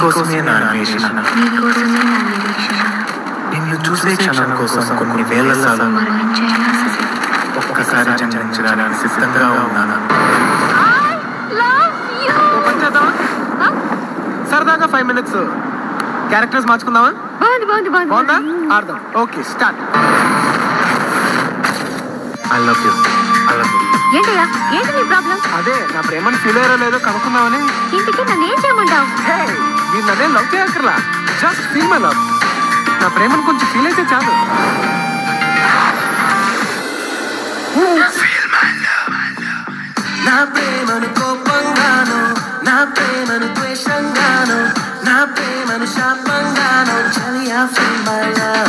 నీకోసమే నా అన్వేషణ నీకోసమే నా నిరీక్షణ నిన్ను చూసే క్షణం కోసం కొన్ని వేల సార్లు మరణించేలా ఒక్కసారి జన్మించడానికి సిద్ధంగా ఉన్నాను సరదాగా ఫైవ్ మినిట్స్ క్యారెక్టర్స్ మార్చుకుందామా బాగుంది బాగుంది బాగుంది బాగుందా ఆడదాం okay start I love you I love you ఏంటయ్యా ఏంటి నీ ప్రాబ్లం అదే నా ప్రేమను ఫీల్ అయ్యారో లేదో కనుక్కుందామని ఇంటికి నన్ను ఏం చేయమంటావు హే మీరు నన్నే లవ్ చేయక్కర్లా జస్ట్ ఫీల్ మై లవ్ నా ప్రేమను కొంచెం ఫీల్ అయితే చాలు నా ప్రేమను కోపంగాను నా ప్రేమను ద్వేషంగాను నా ప్రేమను శాపంగాను చలియా ఫీల్ మై లవ్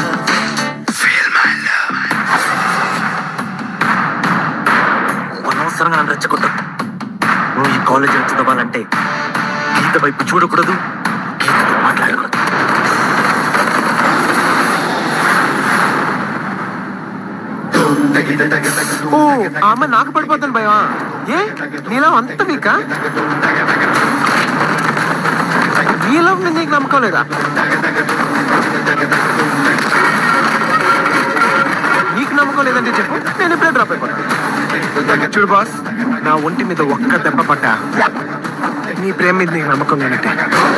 అనవసరంగా నన్ను రెచ్చగొట్టు నువ్వు ఈ కాలేజ్ చదవాలంటే గీత వైపు చూడకూడదు గీతతో మాట్లాడకూడదు ఓ ఆమె నాకు పడిపోతాను భయమా ఏ నీలో అంత వీకా నీ లవ్ మీద నీకు నమ్మకం లేదా నీకు నమ్మకం లేదంటే చెప్పు నేను ఇప్పుడే డ్రాప్ అయిపోతాను చూడు బాస్ నా ఒంటి మీద ఒక్క దెబ్బ పడ్డా నీ ప్రేమ మీద నీకు నమ్మకం లేనట్టే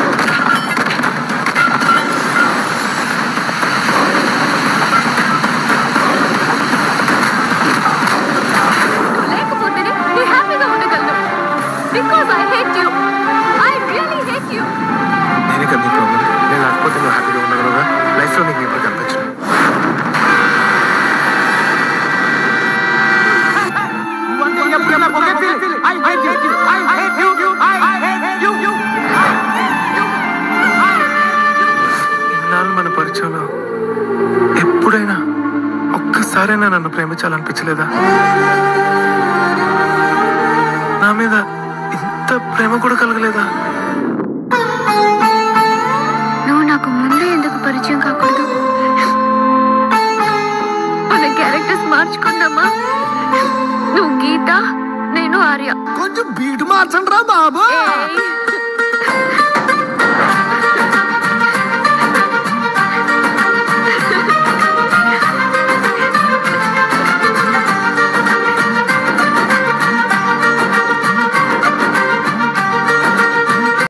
లేకపోతేనే నీ హ్యాపీగా ఉండగలను because I hate you I really hate you నేనే కదా నీ ప్రాబ్లం నేను లేకపోతే నువ్వు హ్యాపీగా ఉండగలవుగా లైఫ్లో నీకు ఎప్పుడు కనిపించను ఇన్నాళ్ళు మన పరిచయంలో ఎప్పుడైనా ఒక్కసారైనా నన్ను ప్రేమించాలనిపించలేదా నా మీద ఇంత ప్రేమ కూడా కలగలేదా నువ్వు నాకు ముందే ఎందుకు పరిచయం కాకూడదు మన క్యారెక్టర్స్ మార్చుకుందామా నువ్వు గీత నేను ఆర్య కొంచెం బీట్ మార్చండి రా బాబు ఏయ్,